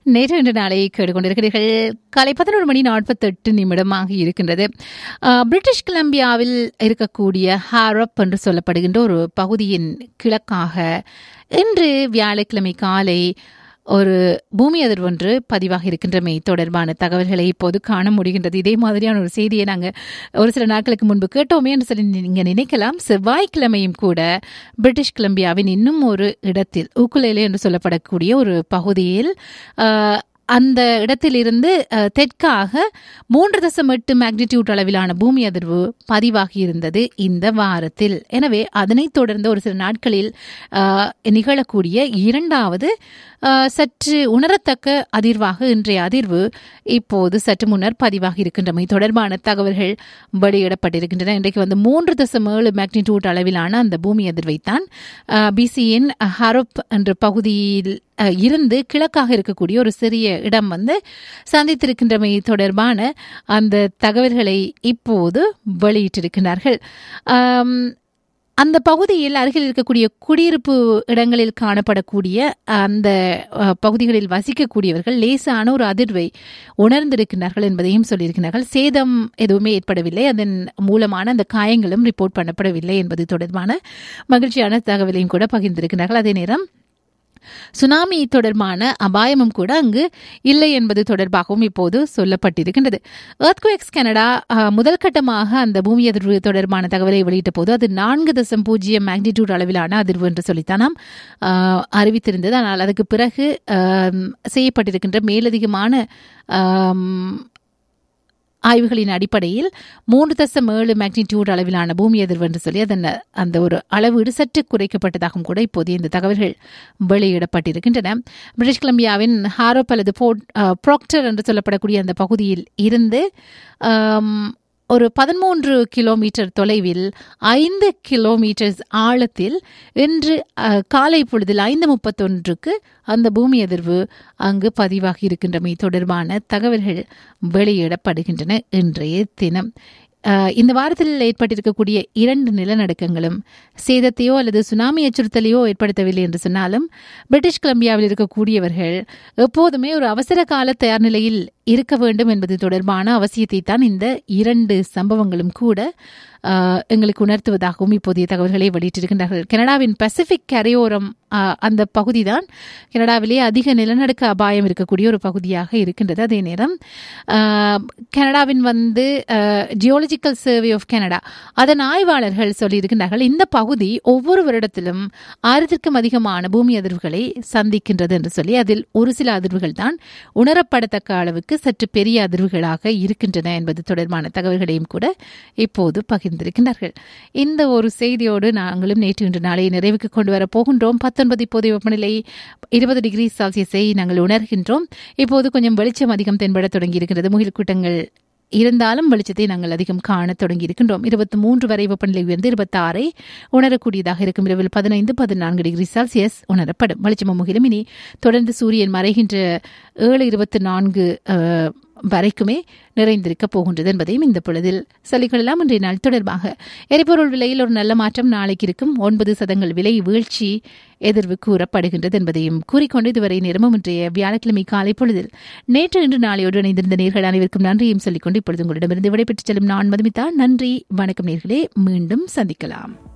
நேற்று இன்று நாளை கேட்டுக்கொண்டிருக்கிறீர்கள் காலை பதினோரு மணி நாற்பத்தெட்டு நிமிடமாக இருக்கின்றது அஹ், பிரிட்டிஷ் கொலம்பியாவில் இருக்கக்கூடிய ஹாரப் என்று சொல்லப்படுகின்ற ஒரு பகுதியின் கிழக்காக இன்று வியாழக்கிழமை காலை ஒரு பூமி அதிர்வு ஒன்று பதிவாக இருக்கின்றமை தொடர்பான தகவல்களை இப்போது காண முடிகின்றது இதே மாதிரியான ஒரு செய்தியை நாங்கள் ஒரு சில நாட்களுக்கு முன்பு கேட்டோமே என்று சொல்லி நீங்க நினைக்கலாம் செவ்வாய்க்கிழமையும் கூட பிரிட்டிஷ் கொலம்பியாவின் இன்னும் ஒரு இடத்தில் ஊக்குலேலே என்று சொல்லப்படக்கூடிய ஒரு பகுதியில் ஆஹ், அந்த இடத்திலிருந்து அஹ், தெற்காக மூன்று தசம் எட்டு மேக்னிடியூட் அளவிலான பூமி அதிர்வு பதிவாகி இருந்தது இந்த வாரத்தில் எனவே அதனைத் தொடர்ந்து ஒரு சில நாட்களில் ஆஹ், நிகழக்கூடிய இரண்டாவது ஆஹ், சற்று உணரத்தக்க அதிர்வாக இன்றைய அதிர்வு இப்போது சற்று முன்னர் பதிவாகி இருக்கின்றமை தொடர்பான தகவல்கள் வெளியிடப்பட்டிருக்கின்றன இன்றைக்கு வந்து மூன்று தசம் ஏழு மேக்னிடியூட் அளவிலான அந்த பூமி அதிர்வைத்தான் பிசியின் ஹரப் என்ற பகுதியில் அஹ், இருந்து கிழக்காக இருக்கக்கூடிய ஒரு சிறிய இடம் வந்து சந்தித்திருக்கின்றமை தொடர்பான அந்த தகவல்களை இப்போது வெளியிட்டிருக்கிறார்கள் ஆம், அந்த பகுதியில் அருகில் இருக்கக்கூடிய குடியிருப்பு இடங்களில் காணப்படக்கூடிய அந்த அஹ், பகுதிகளில் வசிக்கக்கூடியவர்கள் லேசான ஒரு அதிர்வை உணர்ந்திருக்கிறார்கள் என்பதையும் சொல்லியிருக்கிறார்கள் சேதம் எதுவுமே ஏற்படவில்லை அதன் மூலமான அந்த காயங்களும் ரிப்போர்ட் பண்ணப்படவில்லை என்பது தொடர்பான மகிழ்ச்சியான தகவலையும் கூட பகிர்ந்திருக்கிறார்கள் அதே நேரம் சுனாமி தொடர்பான அபாயமும் கூட அங்கு இல்லை என்பது தொடர்பாகவும் இப்போது சொல்லப்பட்டிருக்கின்றது எர்த்குவேக்ஸ் கனடா அஹ், முதல் கட்டமாக அந்த பூமி அதிர்வு தொடர்பான தகவலை வெளியிட்ட போது அது நான்கு தசம் பூஜ்ஜியம் மேக்னிடியூட் அளவிலான அதிர்வு என்று சொல்லித்தான் நாம் அஹ், அறிவித்திருந்தது ஆனால் அதுக்கு பிறகு அஹ், செய்யப்பட்டிருக்கின்ற மேலதிகமான அஹ், ஆய்வுகளின் அடிப்படையில் மூன்று தசம் ஏழு மேக்னிடியூட் அளவிலான பூமி அதிர்வு என்று சொல்லி அதன் அந்த ஒரு அளவீடு சற்று குறைக்கப்பட்டதாகவும் கூட இப்போதைய இந்த தகவல்கள் வெளியிடப்பட்டிருக்கின்றன பிரிட்டிஷ் கொலம்பியாவின் ஹாரோப் அல்லது போர்ட் ப்ராக்டர் என்று சொல்லப்படக்கூடிய அந்த பகுதியில் இருந்து ஆம், ஒரு பதிமூன்று கிலோமீட்டர் தொலைவில் ஐந்து கிலோமீட்டர் ஆழத்தில் இன்று அஹ், காலை பொழுதில் ஐந்து முப்பத்தொன்றுக்கு அந்த பூமி அதிர்வு அங்கு பதிவாகி இருக்கின்றமை தொடர்பான தகவல்கள் வெளியிடப்படுகின்றன இன்றைய தினம் அஹ், இந்த வாரத்தில் ஏற்பட்டிருக்கக்கூடிய இரண்டு நிலநடுக்கங்களும் சேதத்தையோ அல்லது சுனாமி அச்சுறுத்தலையோ ஏற்படுத்தவில்லை என்று சொன்னாலும் பிரிட்டிஷ் கொலம்பியாவில் இருக்கக்கூடியவர்கள் எப்போதுமே ஒரு அவசர கால தயார் நிலையில் இருக்க வேண்டும் என்பது தொடர்பான அவசியத்தை தான் இந்த இரண்டு சம்பவங்களும் கூட அஹ், எங்களுக்கு உணர்த்துவதாகவும் இப்போதைய தகவல்களை வெளியிட்டிருக்கின்றார்கள் கனடாவின் பசிபிக் கரையோரம் அஹ், அந்த பகுதி தான் கனடாவிலே அதிக நிலநடுக்க அபாயம் இருக்கக்கூடிய ஒரு பகுதியாக இருக்கின்றது அதே நேரம் அஹ், கனடாவின் வந்து ஜியோலஜிக்கல் சர்வே ஆஃப் கனடா அதன் ஆய்வாளர்கள் சொல்லியிருக்கின்றார்கள் இந்த பகுதி ஒவ்வொரு வருடத்திலும் ஆயிரத்திற்கும் அதிகமான பூமி அதிர்வுகளை சந்திக்கின்றது என்று சொல்லி அதில் ஒரு சில அதிர்வுகள் தான் உணரப்படத்தக்க அளவுக்கு சற்று பெரிய அதிர்வுகளாக இருக்கின்றன என்பது தொடர்பான தகவல்களையும் கூட இப்போது பகிர்ந்திருக்கின்றார்கள் இந்த ஒரு செய்தியோடு நாங்களும் நேற்று இன்று நாளை நிறைவுக்கு கொண்டு வர போகின்றோம் பத்தொன்பது இப்போதைய வெப்பநிலை இருபது டிகிரி செல்சியஸை நாங்கள் உணர்கின்றோம் இப்போது கொஞ்சம் வெளிச்சம் அதிகம் தென்பட தொடங்கி இருக்கிறது முகில் கூட்டங்கள் இருந்தாலும் வெளிச்சத்தை நாங்கள் அதிகம் காணத் தொடங்கி இருக்கின்றோம் இருபத்தி மூன்று வரை வெப்பநிலை உயர்ந்து இருபத்தி ஆறை உணரக்கூடியதாக இருக்கும் இரவில் பதினைந்து பதினான்கு டிகிரி செல்சியஸ் உணரப்படும் வெளிச்சமும் முகிலும் இனி தொடர்ந்து சூரியன் மறைகின்ற ஏழு இருபத்தி நான்கு அஹ், வரைக்குமே நிறைந்திருக்க போகின்றது என்பதையும் இந்த பொழுதில் சொல்லிக்கொள்ளலாம் இன்றைய நாள் தொடர்பாக எரிபொருள் விலையில் ஒரு நல்ல மாற்றம் நாளைக்கு இருக்கும் ஒன்பது சதங்கள் விலை வீழ்ச்சி எதிர்வு கூறப்படுகின்றது என்பதையும் கூறிக்கொண்டு இதுவரை நேரமும் இன்றைய வியாழக்கிழமை காலை பொழுதில் நேற்று இன்று நாளையோடு இணைந்திருந்த நேர்கள் அனைவருக்கும் நன்றியும் சொல்லிக்கொண்டு இப்பொழுது உங்களிடமிருந்து விடைபெற்றுச் செல்லும் நான் மதுமிதா நன்றி வணக்கம் நேர்களே மீண்டும் சந்திக்கலாம்